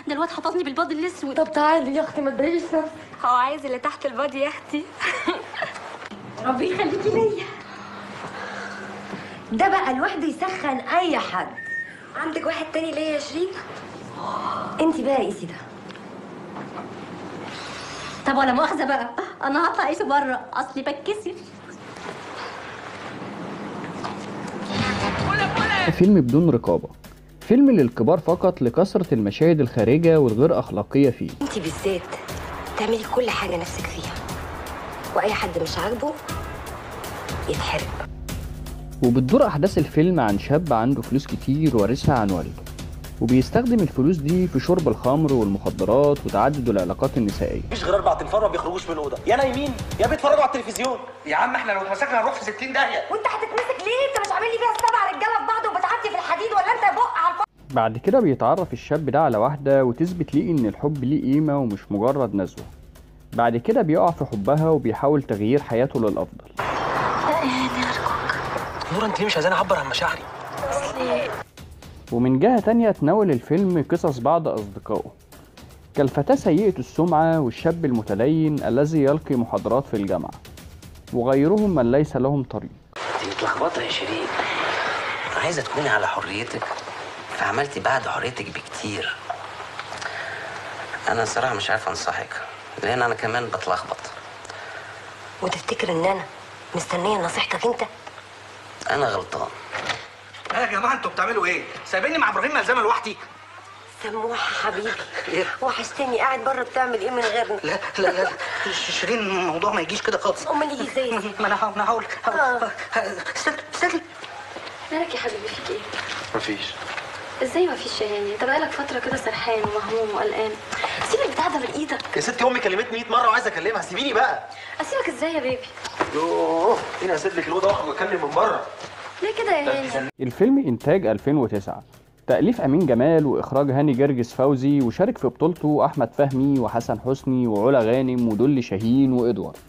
ده الواد حططني بالباضي الاسود طب تعالي يا اختي ما تضايقيش نفسك هو عايز اللي تحت الباضي يا اختي ربي يخليكي ليا ده بقى لوحده يسخن اي حد عندك واحد تاني ليا يا شيرين انت بقى قيسي ده طب ولا مؤاخذه بقى انا هطلع اعيش بره اصلي بتكسف فيلم بدون رقابة فيلم للكبار فقط لكثرة المشاهد الخارجة والغير أخلاقية فيه انت بالذات تعملي كل حاجه نفسك فيها واي حد مش عاجبه يتحرق وبتدور أحداث الفيلم عن شاب عنده فلوس كتير وارثها عن والده وبيستخدم الفلوس دي في شرب الخمر والمخدرات وتعدد العلاقات النسائية مفيش غير اربع تنفار ما بيخرجوش من الاوضه يا نايمين يا بيتفرجوا على التلفزيون يا عم احنا لو اتمسكنا هنروح في 60 داهيه وانت هتتمسك ليه انت مش عامل لي فيها سبع رجاله في بعض وبتعدي في الحديد ولا انت بق على الفاضي بعد كده بيتعرف الشاب ده على واحدة وتثبت ليه إن الحب ليه قيمة ومش مجرد نزوة بعد كده بيقع في حبها وبيحاول تغيير حياته للأفضل نور انت ليه مش عايزاني اعبر عن مشاعري ومن جهة تانية تناول الفيلم قصص بعض أصدقائه كالفتاة سيئة السمعة والشاب المتدين الذي يلقي محاضرات في الجامعة وغيرهم من ليس لهم طريق انت متلخبطه يا شيرين عايزه تكوني على حريتك فعملتي بعد حريتك بكتير انا الصراحه مش عارف انصحك لان انا كمان بتلخبط وتفتكر ان انا مستنيه نصيحتك انت انا غلطان يا جماعه انتوا بتعملوا ايه سايبيني مع ابراهيم ملزمه لوحدي سموح حبيبي وحشتني قاعد بره بتعمل ايه من غيرنا لا لا لا ش- شيرين الموضوع ما يجيش كده خالص امال يجي ازاي يا سيدي؟ ما انا هحاول انا هحاول آه. استنى استنى مالك يا حبيبي فيك ايه مفيش ازاي ما فيش يعني انت بقالك فتره كده سرحان ومهموم وقلقان سيب البتاع ده من ايدك يا ستي امي كلمتني 100 مره وعايز اكلمها سيبيني بقى اسيبك ازاي يا بيبي يوه هنا هسيب لك الاوضه واخرج واتكلم من بره ليه كده يا هاني الفيلم إنتاج 2009 تأليف أمين جمال وإخراج هاني جرجس فوزي وشارك في بطولته أحمد فهمي وحسن حسني وعلا غانم ودل شاهين وإدوار